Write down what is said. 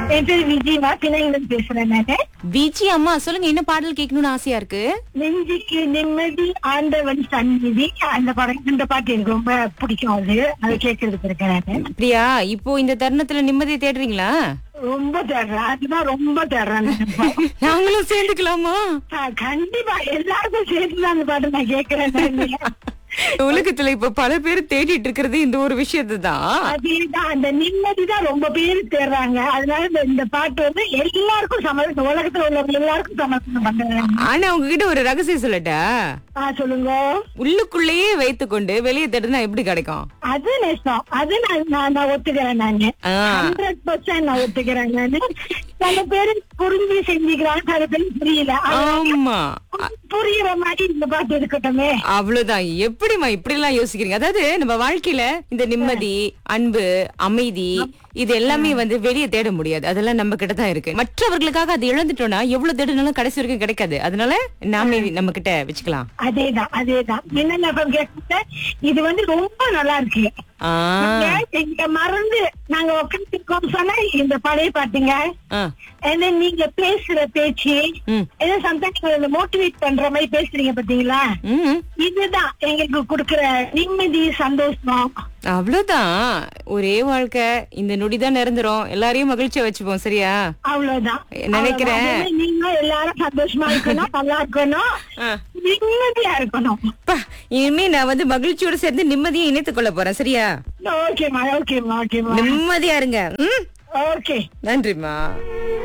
என் பேர் விஜயமா பிள்ளைங்களுக்கு பேசுறேன் நானு விஜி அம்மா சொல்லுங்க என்ன பாடல் கேட்கணும்னு ஆசையா இருக்கு நெஞ்சுக்கு நிம்மதி ஆண்டவன் சந்நிதி அந்த படம் இந்த பாட்டு எனக்கு ரொம்ப பிடிக்கும் அது அதை கேட்கறதுக்கு இருக்கேன் நானு அப்படியா இப்போ இந்த தருணத்துல நிம்மதியை தேடுறீங்களா ரொம்ப தேடுறேன் அதுதான் ரொம்ப தேடுறேன் நான் இப்போ. நாங்களும் சேர்ந்துக்கலாமா ஆ, கண்டிப்பா எல்லாருக்கும் சேர்த்து அந்த பாட்டு நான் கேட்கிறேன் நானு. உலகத்துல இப்ப பல பேர் தேடிட்டு இருக்கிறது இந்த ஒரு விஷயத்தை தான் அதேதான் அந்த நிம்மதி தான் ரொம்ப பேர் தேடுறாங்க அதனால இந்த- இந்த பாட்டு வந்து எல்லாருக்கும் சமர்ப்பணம் உலகத்துல உள்ளவங்க எல்லாருக்கும் சமர்ப்பணம் பண்றேன் ஆனா உங்ககிட்ட ஒரு ரகசியம் சொல்லட்டா ஆ சொல்லுங்க உள்ளுக்குள்ளேயே வைத்துக்கொண்டு வெளியே தேடுனா எப்படி கிடைக்கும் அது நேசம் அது நான் நான் நான் ஒத்துக்கிறேன் நானு ஆ. ஹண்ட்ரட் பர்சன்ட் நான் ஒத்துக்கிறேன் நானு சில பேரு புரிஞ்சு செஞ்சுக்கிறாங்க சில பேர் புரியல ஆமா புரியுற மாதிரி இந்த பாட்டு இருக்கட்டுமே அவ்வளவுதான் எப்படிமா இப்படி எல்லாம் யோசிக்கிறீங்க அதாவது நம்ம வாழ்க்கையில இந்த நிம்மதி அன்பு அமைதி இது எல்லாமே வந்து வெளியே தேட முடியாது அதெல்லாம் நம்ம கிட்ட தான் இருக்கு மற்றவர்களுக்காக அது இழந்துட்டோம்னா எவ்வளவு தேடினாலும் கடைசி வரைக்கும் கிடைக்காது அதனால நாமே நம்ம கிட்ட வச்சுக்கலாம் அதேதான் அதேதான் என்ன கேட்க இது வந்து ரொம்ப நல்லா இருக்கு ஆ, நாங்க இங்க மறந்து நாங்க உட்காந்துருக்கோம் சொன்னா இந்த பழைய பாட்டுங்க ஆ, And then நீங்க பேசுற பேச்சு ம், ஏதோ சம்டைம்ஸ் மோட்டிவேட் பண்ற மாதிரி பேசுறீங்க பாத்தீங்களா ம். இதுதான் எங்களுக்கு கொடுக்கிற நிம்மதி சந்தோஷம் அவ்வளவுதான் ஒரே வாழ்க்கை இந்த நொடிதான் நிரந்தரும் எல்லாரையும் மகிழ்ச்சியா வச்சுப்போம் சரியா அவ்வளவுதான் நினைக்கிறேன். அவ்வளவுதான். அதே நீங்க எல்லாரும் சந்தோஷமா இருக்கணும் நல்லா இருக்கணும் ஆ. நிம்மதியா இருக்கணும் அப்பா, இனிமே நான் வந்து மகிழ்ச்சியோட சேர்ந்து நிம்மதியை இணைத்துக் கொள்ள போறேன் சரியா ஓகேமா ஓகேமா ஓகேமா நிம்மதியா இருங்க ம் ஓகே நன்றிம்மா